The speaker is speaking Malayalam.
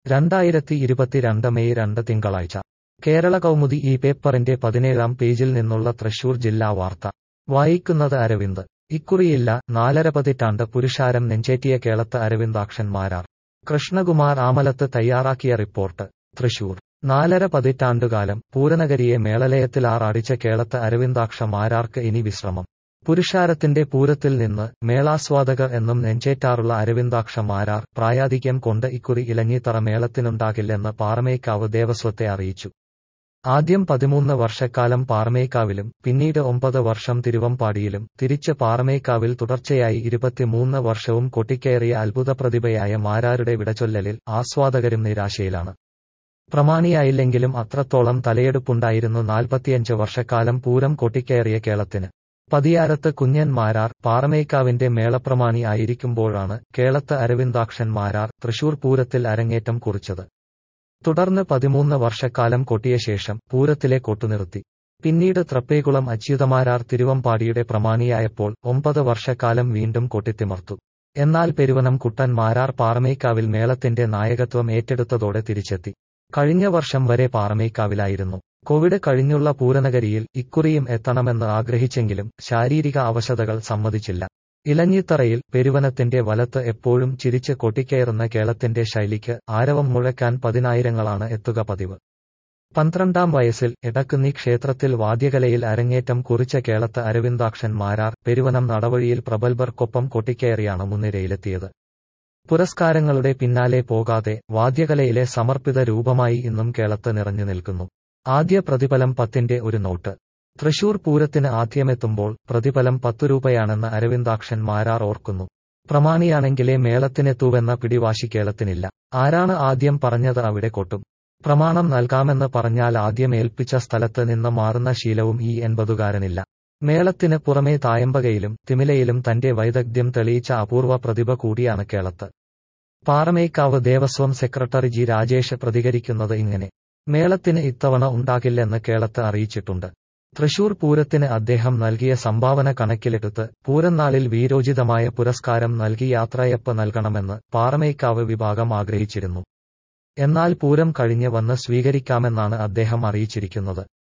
രണ്ടായിരത്തി ഇരുപത്തിരണ്ട് മെയ് രണ്ട് തിങ്കളാഴ്ച കേരള കൗമുദി ഈ പേപ്പറിന്റെ പതിനേഴാം പേജിൽ നിന്നുള്ള തൃശൂർ ജില്ലാ വാർത്ത വായിക്കുന്നത് അരവിന്ദ് ഇക്കുറിയില്ല നാലര പതിറ്റാണ്ട് പുരുഷാരം നെഞ്ചേറ്റിയ കേളത്ത് അരവിന്ദാക്ഷൻ മാരാർ കൃഷ്ണകുമാർ ആമലത്ത് തയ്യാറാക്കിയ റിപ്പോർട്ട് തൃശൂർ നാലര പതിറ്റാണ്ടുകാലം പൂരനഗരിയെ മേളലയത്തിലാറാടിച്ച കേളത്ത് അരവിന്ദാക്ഷ മാരാർക്ക് ഇനി വിശ്രമം പുരുഷാരത്തിന്റെ പൂരത്തിൽ നിന്ന് മേളാസ്വാദകർ എന്നും നെഞ്ചേറ്റാറുള്ള അരവിന്ദാക്ഷ മാരാർ പ്രായാധിക്യം കൊണ്ട് ഇക്കുറി ഇലഞ്ഞിത്തറ മേളത്തിനുണ്ടാകില്ലെന്ന് പാറമേക്കാവ് ദേവസ്വത്തെ അറിയിച്ചു ആദ്യം പതിമൂന്ന് വർഷക്കാലം പാറമേക്കാവിലും പിന്നീട് ഒമ്പത് വർഷം തിരുവമ്പാടിയിലും തിരിച്ച് പാറമേക്കാവിൽ തുടർച്ചയായി ഇരുപത്തിമൂന്ന് വർഷവും കൊട്ടിക്കയറിയ അത്ഭുത പ്രതിഭയായ മാരാരുടെ വിടചൊല്ലലിൽ ആസ്വാദകരും നിരാശയിലാണ് പ്രമാണിയായില്ലെങ്കിലും അത്രത്തോളം തലയെടുപ്പുണ്ടായിരുന്നു നാൽപ്പത്തിയഞ്ച് വർഷക്കാലം പൂരം കൊട്ടിക്കയറിയ കേളത്തിന് പതിയാരത്ത് കുഞ്ഞൻ മാരാർ പാറമേക്കാവിന്റെ മേളപ്രമാണി ആയിരിക്കുമ്പോഴാണ് കേളത്ത് അരവിന്ദാക്ഷൻ മാരാർ തൃശൂർ പൂരത്തിൽ അരങ്ങേറ്റം കുറിച്ചത് തുടർന്ന് പതിമൂന്ന് വർഷക്കാലം കൊട്ടിയ ശേഷം പൂരത്തിലെ കൊട്ടുനിർത്തി പിന്നീട് ത്രപ്പേകുളം അച്യുതമാരാർ തിരുവമ്പാടിയുടെ പ്രമാണിയായപ്പോൾ ഒമ്പത് വർഷക്കാലം വീണ്ടും കൊട്ടിത്തിമർത്തു എന്നാൽ പെരുവനം കുട്ടൻ മാരാർ പാറമേക്കാവിൽ മേളത്തിന്റെ നായകത്വം ഏറ്റെടുത്തതോടെ തിരിച്ചെത്തി കഴിഞ്ഞ വർഷം വരെ പാറമേക്കാവിലായിരുന്നു കോവിഡ് കഴിഞ്ഞുള്ള പൂരനഗരിയിൽ ഇക്കുറിയും എത്തണമെന്ന് ആഗ്രഹിച്ചെങ്കിലും ശാരീരിക അവശതകൾ സമ്മതിച്ചില്ല ഇലഞ്ഞിത്തറയിൽ പെരുവനത്തിന്റെ വലത്ത് എപ്പോഴും ചിരിച്ച് കൊട്ടിക്കയറുന്ന കേളത്തിന്റെ ശൈലിക്ക് ആരവം മുഴക്കാൻ പതിനായിരങ്ങളാണ് എത്തുക പതിവ് പന്ത്രണ്ടാം വയസ്സിൽ എടക്കുന്നി ക്ഷേത്രത്തിൽ വാദ്യകലയിൽ അരങ്ങേറ്റം കുറിച്ച കേളത്ത് അരവിന്ദാക്ഷൻ മാരാർ പെരുവനം നടവഴിയിൽ പ്രഗത്ഭർക്കൊപ്പം കൊട്ടിക്കയറിയാണ് മുൻനിരയിലെത്തിയത് പുരസ്കാരങ്ങളുടെ പിന്നാലെ പോകാതെ വാദ്യകലയിലെ സമർപ്പിത രൂപമായി ഇന്നും കേളത്ത് നിറഞ്ഞു നിൽക്കുന്നു ആദ്യ പ്രതിഫലം പത്തിന്റെ ഒരു നോട്ട് തൃശൂർ പൂരത്തിന് ആദ്യമെത്തുമ്പോൾ പ്രതിഫലം പത്തു രൂപയാണെന്ന് അരവിന്ദാക്ഷൻ മാരാർ ഓർക്കുന്നു പ്രമാണിയാണെങ്കിലേ മേളത്തിനെത്തൂവെന്ന പിടിവാശി കേളത്തിനില്ല ആരാണ് ആദ്യം പറഞ്ഞത് അവിടെ കൊട്ടും പ്രമാണം നൽകാമെന്ന് പറഞ്ഞാൽ ആദ്യം ഏൽപ്പിച്ച സ്ഥലത്ത് നിന്ന് മാറുന്ന ശീലവും ഈ എൺപതുകാരനില്ല മേളത്തിന് പുറമേ തായമ്പകയിലും തിമിലയിലും തന്റെ വൈദഗ്ധ്യം തെളിയിച്ച അപൂർവ പ്രതിഭ കൂടിയാണ് കേളത്ത് പാറമേക്കാവ് ദേവസ്വം സെക്രട്ടറി ജി രാജേഷ് പ്രതികരിക്കുന്നത് ഇങ്ങനെ മേളത്തിന് ഇത്തവണ ഉണ്ടാകില്ലെന്ന് കേളത്ത് അറിയിച്ചിട്ടുണ്ട് തൃശൂർ പൂരത്തിന് അദ്ദേഹം നൽകിയ സംഭാവന കണക്കിലെടുത്ത് പൂരനാളിൽ വീരോചിതമായ പുരസ്കാരം നൽകി യാത്രയപ്പ് നൽകണമെന്ന് പാറമേക്കാവ് വിഭാഗം ആഗ്രഹിച്ചിരുന്നു എന്നാൽ പൂരം കഴിഞ്ഞ് വന്ന് സ്വീകരിക്കാമെന്നാണ് അദ്ദേഹം അറിയിച്ചിരിക്കുന്നത്